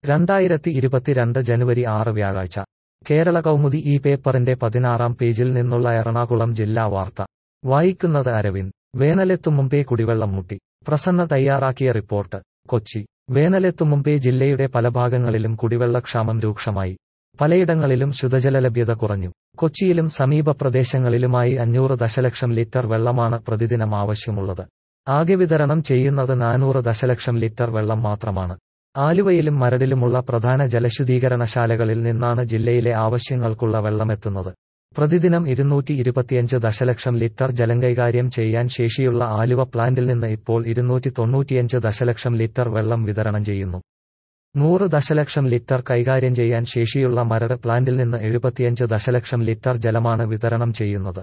രണ്ടായിരത്തി ഇരുപത്തിരണ്ട് ജനുവരി ആറ് വ്യാഴാഴ്ച കേരള കൗമുദി ഈ പേപ്പറിന്റെ പതിനാറാം പേജിൽ നിന്നുള്ള എറണാകുളം ജില്ലാ വാർത്ത വായിക്കുന്നത് അരവിന്ദ് വേനലെത്തും മുമ്പേ കുടിവെള്ളം മുട്ടി പ്രസന്ന തയ്യാറാക്കിയ റിപ്പോർട്ട് കൊച്ചി വേനലെത്തും മുമ്പേ ജില്ലയുടെ പല ഭാഗങ്ങളിലും കുടിവെള്ളക്ഷാമം രൂക്ഷമായി പലയിടങ്ങളിലും ശുദ്ധജല ലഭ്യത കുറഞ്ഞു കൊച്ചിയിലും സമീപ പ്രദേശങ്ങളിലുമായി അഞ്ഞൂറ് ദശലക്ഷം ലിറ്റർ വെള്ളമാണ് പ്രതിദിനം ആവശ്യമുള്ളത് ആകെ വിതരണം ചെയ്യുന്നത് നാനൂറ് ദശലക്ഷം ലിറ്റർ വെള്ളം മാത്രമാണ് ആലുവയിലും മരടിലുമുള്ള പ്രധാന ജലശുദ്ധീകരണശാലകളിൽ നിന്നാണ് ജില്ലയിലെ ആവശ്യങ്ങൾക്കുള്ള വെള്ളമെത്തുന്നത് പ്രതിദിനം ഇരുന്നൂറ്റി ഇരുപത്തിയഞ്ച് ദശലക്ഷം ലിറ്റർ ജലം കൈകാര്യം ചെയ്യാൻ ശേഷിയുള്ള ആലുവ പ്ലാന്റിൽ നിന്ന് ഇപ്പോൾ ഇരുന്നൂറ്റി തൊണ്ണൂറ്റിയഞ്ച് ദശലക്ഷം ലിറ്റർ വെള്ളം വിതരണം ചെയ്യുന്നു നൂറ് ദശലക്ഷം ലിറ്റർ കൈകാര്യം ചെയ്യാൻ ശേഷിയുള്ള മരട് പ്ലാന്റിൽ നിന്ന് എഴുപത്തിയഞ്ച് ദശലക്ഷം ലിറ്റർ ജലമാണ് വിതരണം ചെയ്യുന്നത്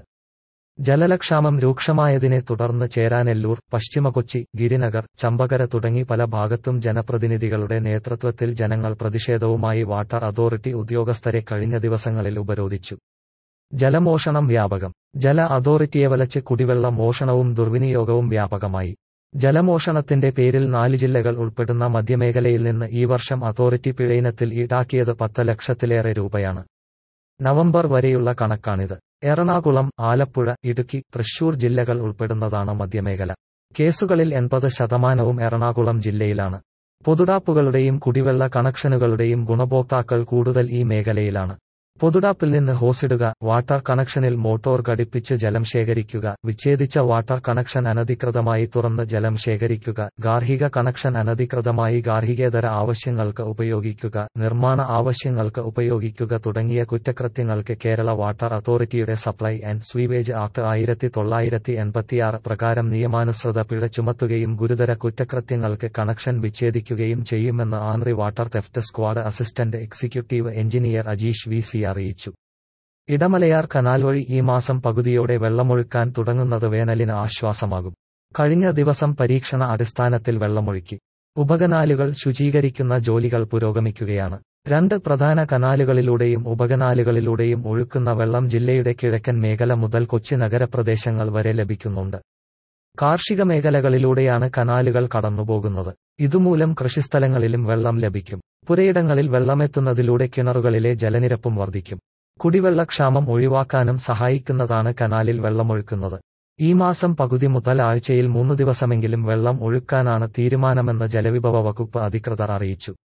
ജലലക്ഷാമം രൂക്ഷമായതിനെ തുടർന്ന് ചേരാനെല്ലൂർ പശ്ചിമകൊച്ചി ഗിരിനഗർ ചമ്പകര തുടങ്ങി പല ഭാഗത്തും ജനപ്രതിനിധികളുടെ നേതൃത്വത്തിൽ ജനങ്ങൾ പ്രതിഷേധവുമായി വാട്ടർ അതോറിറ്റി ഉദ്യോഗസ്ഥരെ കഴിഞ്ഞ ദിവസങ്ങളിൽ ഉപരോധിച്ചു ജലമോഷണം വ്യാപകം ജല അതോറിറ്റിയെ വലച്ച് കുടിവെള്ള മോഷണവും ദുർവിനിയോഗവും വ്യാപകമായി ജലമോഷണത്തിന്റെ പേരിൽ നാല് ജില്ലകൾ ഉൾപ്പെടുന്ന മധ്യമേഖലയിൽ നിന്ന് ഈ വർഷം അതോറിറ്റി പിഴയിനത്തിൽ ഈടാക്കിയത് പത്ത് ലക്ഷത്തിലേറെ രൂപയാണ് നവംബർ വരെയുള്ള കണക്കാണിത് എറണാകുളം ആലപ്പുഴ ഇടുക്കി തൃശൂർ ജില്ലകൾ ഉൾപ്പെടുന്നതാണ് മധ്യമേഖല കേസുകളിൽ എൺപത് ശതമാനവും എറണാകുളം ജില്ലയിലാണ് പൊതുടാപ്പുകളുടെയും കുടിവെള്ള കണക്ഷനുകളുടെയും ഗുണഭോക്താക്കൾ കൂടുതൽ ഈ മേഖലയിലാണ് പൊതുടാപ്പിൽ നിന്ന് ഹോസിടുക വാട്ടർ കണക്ഷനിൽ മോട്ടോർ ഘടിപ്പിച്ച് ജലം ശേഖരിക്കുക വിച്ഛേദിച്ച വാട്ടർ കണക്ഷൻ അനധികൃതമായി തുറന്ന് ജലം ശേഖരിക്കുക ഗാർഹിക കണക്ഷൻ അനധികൃതമായി ഗാർഹികേതര ആവശ്യങ്ങൾക്ക് ഉപയോഗിക്കുക നിർമ്മാണ ആവശ്യങ്ങൾക്ക് ഉപയോഗിക്കുക തുടങ്ങിയ കുറ്റകൃത്യങ്ങൾക്ക് കേരള വാട്ടർ അതോറിറ്റിയുടെ സപ്ലൈ ആൻഡ് സ്വീവേജ് ആക്ട് ആയിരത്തി തൊള്ളായിരത്തി എൺപത്തിയാറ് പ്രകാരം നിയമാനുസൃത പിഴ ചുമത്തുകയും ഗുരുതര കുറ്റകൃത്യങ്ങൾക്ക് കണക്ഷൻ വിച്ഛേദിക്കുകയും ചെയ്യുമെന്ന് anti water theft squad assistant executive engineer Ajeesh V C അറിയിച്ചു ഇടമലയാർ കനാൽ വഴി ഈ മാസം പകുതിയോടെ വെള്ളമൊഴുക്കാൻ തുടങ്ങുന്നത് വേനലിന് ആശ്വാസമാകും കഴിഞ്ഞ ദിവസം പരീക്ഷണ അടിസ്ഥാനത്തിൽ വെള്ളമൊഴുക്കി ഉപകനാലുകൾ ശുചീകരിക്കുന്ന ജോലികൾ പുരോഗമിക്കുകയാണ് രണ്ട് പ്രധാന കനാലുകളിലൂടെയും ഉപകനാലുകളിലൂടെയും ഒഴുക്കുന്ന വെള്ളം ജില്ലയുടെ കിഴക്കൻ മേഖല മുതൽ കൊച്ചി നഗരപ്രദേശങ്ങൾ വരെ ലഭിക്കുന്നുണ്ട് കാർഷിക മേഖലകളിലൂടെയാണ് കനാലുകൾ കടന്നുപോകുന്നത് ഇതുമൂലം കൃഷിസ്ഥലങ്ങളിലും വെള്ളം ലഭിക്കും പുരയിടങ്ങളിൽ വെള്ളമെത്തുന്നതിലൂടെ കിണറുകളിലെ ജലനിരപ്പും വർദ്ധിക്കും കുടിവെള്ളക്ഷാമം ഒഴിവാക്കാനും സഹായിക്കുന്നതാണ് കനാലിൽ വെള്ളമൊഴുക്കുന്നത് ഈ മാസം പകുതി മുതൽ ആഴ്ചയിൽ മൂന്ന് ദിവസമെങ്കിലും വെള്ളം ഒഴുക്കാനാണ് തീരുമാനമെന്ന് ജലവിഭവ വകുപ്പ് അധികൃതർ അറിയിച്ചു